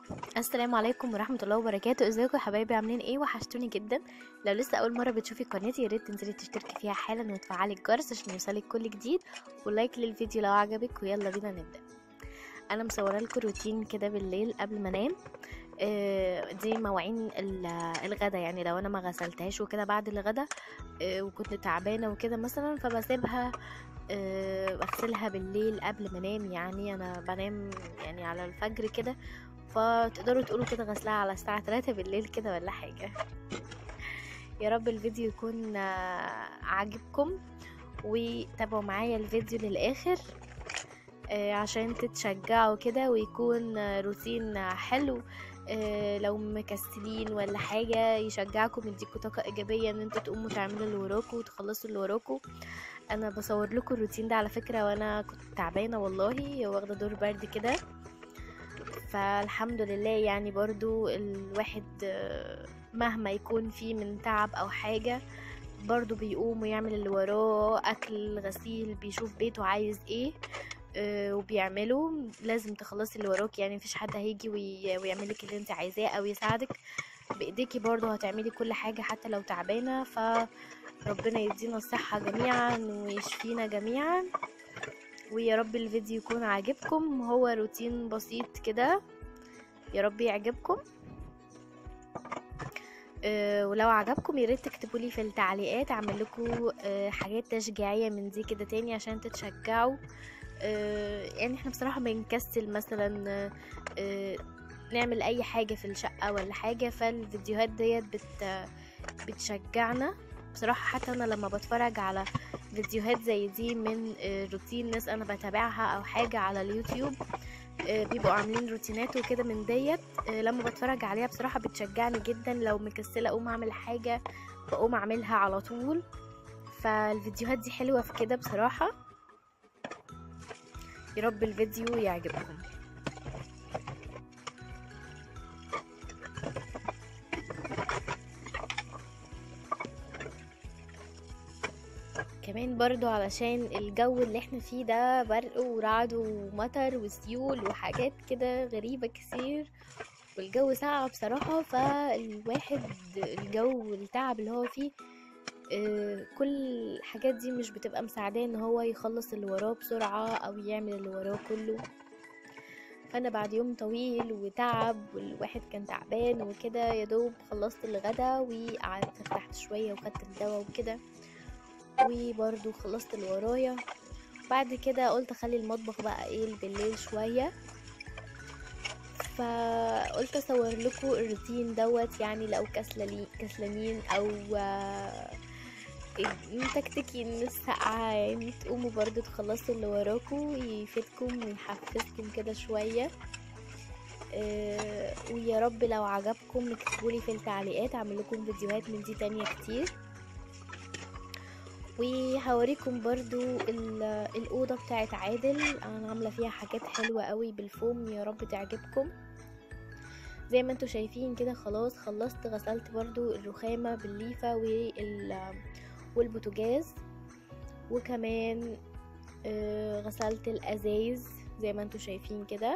السلام عليكم ورحمة الله وبركاته ازيكم يا حبايبي عاملين ايه وحشتوني جدا لو لسه اول مرة بتشوفي قناتي يا ريت تنزلي تشتركي فيها حالا وتفعلي الجرس عشان يوصلك كل جديد ولايك للفيديو لو عجبك ويلا بينا نبدأ انا مصوره لكم روتين كده بالليل قبل ما انام آه، دي مواعين ال- الغدا يعني لو انا ما غسلتهاش وكده بعد الغدا آه، وكنت تعبانه وكده مثلا فبسيبها آه، بغسلها بالليل قبل ما انام يعني انا بنام يعني على الفجر كده فتقدروا تقولوا كده غسلها على الساعة 3 بالليل كده ولا حاجة يا رب الفيديو يكون آه، عاجبكم وتابعوا معايا الفيديو للآخر آه، عشان تتشجعوا كده ويكون آه، روتين آه، حلو آه، لو مكسلين ولا حاجة يشجعكم يديكوا طاقة إيجابية إن انتوا تقوموا تعملوا اللي وراكوا وتخلصوا اللي وراكوا أنا بصور لكم الروتين ده على فكرة وأنا كنت تعبانة والله واخدة دور برد كده فالحمد لله يعني برضو الواحد آه، مهما يكون فيه من تعب او حاجة برضو بيقوم ويعمل اللي وراه اكل غسيل بيشوف بيته عايز ايه آه، وبيعمله لازم تخلصي اللي وراك يعني مفيش حد هيجي وي- ويعملك اللي انت عايزاه او يساعدك بايديكي برضو هتعملي كل حاجة حتى لو تعبانة فربنا يدينا الصحة جميعا ويشفينا جميعا ويا رب الفيديو يكون عاجبكم هو روتين بسيط كده يا رب يعجبكم أه ولو عجبكم يا ريت تكتبوا لي في التعليقات اعمل لكم أه حاجات تشجيعيه من دي كده تاني عشان تتشجعوا أه يعني احنا بصراحه بنكسل مثلا أه أه نعمل اي حاجه في الشقه ولا حاجه فالفيديوهات ديت بت بتشجعنا بصراحه حتى انا لما بتفرج على فيديوهات زي دي من آه، روتين ناس انا بتابعها او حاجه على اليوتيوب آه، بيبقوا عاملين روتينات وكده من ديت آه، لما بتفرج عليها بصراحه بتشجعني جدا لو مكسله اقوم اعمل حاجه بقوم اعملها على طول فالفيديوهات دي حلوه في كده بصراحه يا رب الفيديو يعجبكم كمان برضو علشان الجو اللي احنا فيه ده برق ورعد ومطر وسيول وحاجات كده غريبة كتير والجو ساقع بصراحة فالواحد الجو والتعب اللي هو فيه آه، كل الحاجات دي مش بتبقى مساعداه ان هو يخلص اللي وراه بسرعة او يعمل اللي وراه كله فانا بعد يوم طويل وتعب والواحد كان تعبان وكده يا دوب خلصت الغدا وقعدت ارتحت شوية وخدت الدواء وكده وبرضو خلصت اللي ورايا بعد كده قلت اخلي المطبخ بقى ايه بالليل شوية فقلت اصور لكم الروتين دوت يعني لو كسلانين كسلانين او آه، متكتكين من السقعة يعني تقوموا برضو تخلصوا اللي وراكوا يفيدكم ويحفزكم كده شوية آه، ويا رب لو عجبكم اكتبولي في التعليقات اعمل لكم فيديوهات من دي تانية كتير وهوريكم برضو ال- الأوضة بتاعت عادل أنا عاملة فيها حاجات حلوة قوي بالفوم يا رب تعجبكم زي ما انتوا شايفين كده خلاص خلصت غسلت برضو الرخامة بالليفة وال والبوتاجاز وكمان آه، غسلت الأزايز زي ما انتوا شايفين كده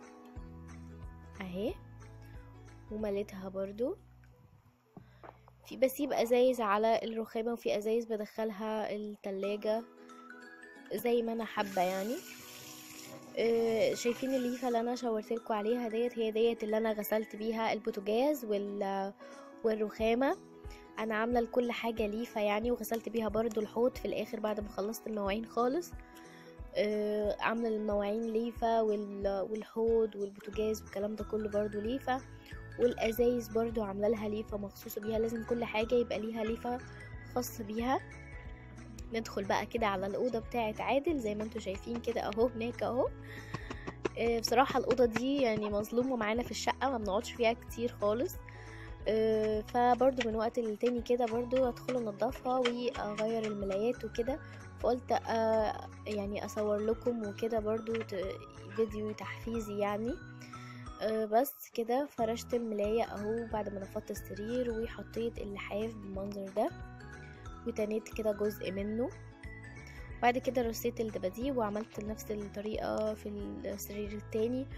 اهي ومليتها برضو في بسيب ازايز على الرخامة وفي ازايز بدخلها التلاجة زي ما انا حابة يعني آه، شايفين الليفة اللي انا شاورتلكوا عليها ديت هي ديت اللي انا غسلت بيها البوتاجاز وال والرخامة انا عاملة لكل حاجة ليفة يعني وغسلت بيها برضو الحوض في الاخر بعد ما خلصت المواعين خالص آه، عاملة المواعين ليفة وال- والحوض والبوتاجاز والكلام ده كله برضو ليفة والازايز برضو عامله لها ليفه مخصوصه بيها لازم كل حاجه يبقى ليها ليفه خاصه بيها ندخل بقى كده على الاوضه بتاعه عادل زي ما انتوا شايفين كده اهو هناك اهو آه، بصراحه الاوضه دي يعني مظلومه معانا في الشقه ما بنقعدش فيها كتير خالص آه، فبرضو من وقت للتاني كده برضو ادخل انضفها واغير الملايات وكده فقلت آه، يعني اصور لكم وكده برضو ت- فيديو تحفيزي يعني آه، بس كده فرشت الملاية اهو بعد ما نفضت السرير وحطيت اللحاف بالمنظر ده وتنيت كده جزء منه بعد كده رصيت الدباديب وعملت نفس الطريقة في السرير التاني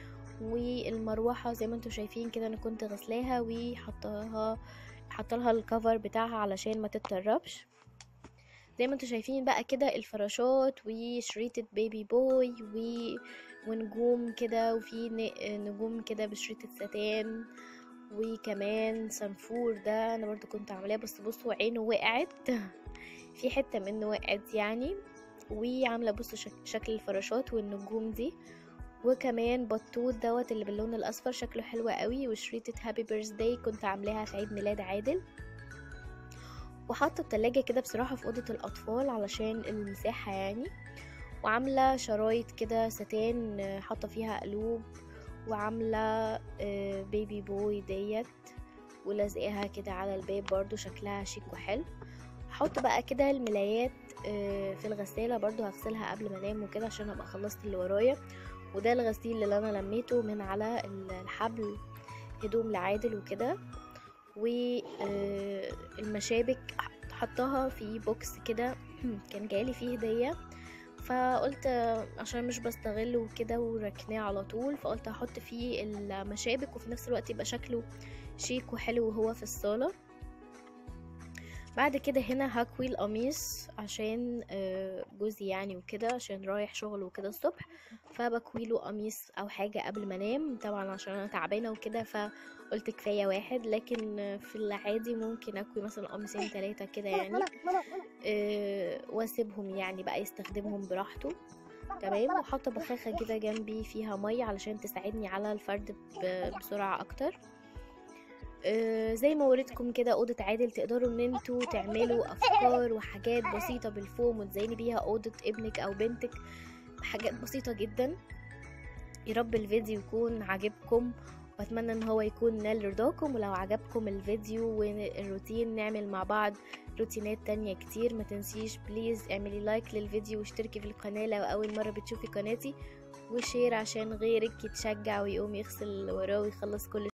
والمروحه زي ما انتم شايفين كده انا كنت غسلاها وحطاها حطلها الكفر بتاعها علشان ما تتطربش زي ما انتم شايفين بقى كده الفراشات وشريطة بيبي بوي و... ونجوم كده وفي ن- نجوم كده بشريطة ستان وكمان صنفور ده انا برضو كنت عاملاه بس بصوا عينه وقعت في حتة منه وقعت يعني وعاملة بصوا شك... شكل الفراشات والنجوم دي وكمان بطوط دوت اللي باللون الاصفر شكله حلو قوي وشريطة هابي بيرثداي كنت عاملاها في عيد ميلاد عادل وحاطه التلاجة كده بصراحة في أوضة الأطفال علشان المساحة يعني وعاملة شرايط كده ستان آه، حاطة فيها قلوب وعاملة آه، بيبي بوي ديت ولازقاها كده على الباب برضو شكلها شيك وحلو هحط بقى كده الملايات آه، في الغسالة برضو هغسلها قبل ما انام وكده عشان ابقى خلصت اللي ورايا وده الغسيل اللي انا لميته من على الحبل هدوم لعادل وكده والمشابك حطها في بوكس كده كان جايلي فيه هدية فقلت عشان مش بستغله وكده وركناه على طول فقلت هحط فيه المشابك وفي نفس الوقت يبقى شكله شيك وحلو وهو في الصالة بعد كده هنا هكوي القميص عشان آه، جوزي يعني وكده عشان رايح شغل وكده الصبح فبكوي له قميص او حاجه قبل ما انام طبعا عشان انا تعبانه وكده فقلت كفايه واحد لكن آه، في العادي ممكن اكوي مثلا قميصين ثلاثه كده يعني آه، واسيبهم يعني بقى يستخدمهم براحته تمام وحاطه بخاخه كده جنبي فيها ميه علشان تساعدني على الفرد ب- بسرعه اكتر آه، زي ما وريتكم كده اوضه عادل تقدروا ان انتوا تعملوا افكار وحاجات بسيطه بالفوم وتزيني بيها اوضه ابنك او بنتك حاجات بسيطه جدا يا رب الفيديو يكون عجبكم واتمنى ان هو يكون نال رضاكم ولو عجبكم الفيديو والروتين نعمل مع بعض روتينات تانية كتير ما تنسيش بليز اعملي لايك للفيديو واشتركي في القناة لو اول مرة بتشوفي قناتي وشير عشان غيرك يتشجع ويقوم يغسل اللي وراه ويخلص كل